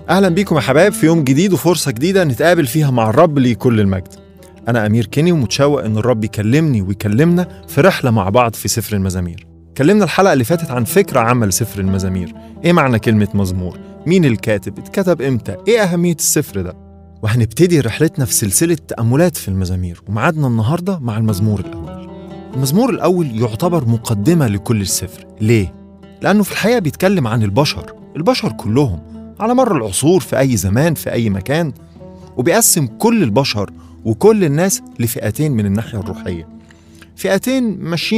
أهلا بيكم يا حبايب في يوم جديد وفرصة جديدة نتقابل فيها مع الرب ليه كل المجد أنا أمير كيني ومتشوق إن الرب يكلمني ويكلمنا في رحلة مع بعض في سفر المزامير كلمنا الحلقة اللي فاتت عن فكرة عامة لسفر المزامير إيه معنى كلمة مزمور؟ مين الكاتب؟ اتكتب إمتى؟ إيه أهمية السفر ده؟ وهنبتدي رحلتنا في سلسلة تأملات في المزامير ومعادنا النهاردة مع المزمور الأول المزمور الأول يعتبر مقدمة لكل السفر ليه؟ لأنه في الحقيقة بيتكلم عن البشر البشر كلهم على مر العصور في أي زمان في أي مكان وبيقسم كل البشر وكل الناس لفئتين من الناحية الروحية فئتين ماشيين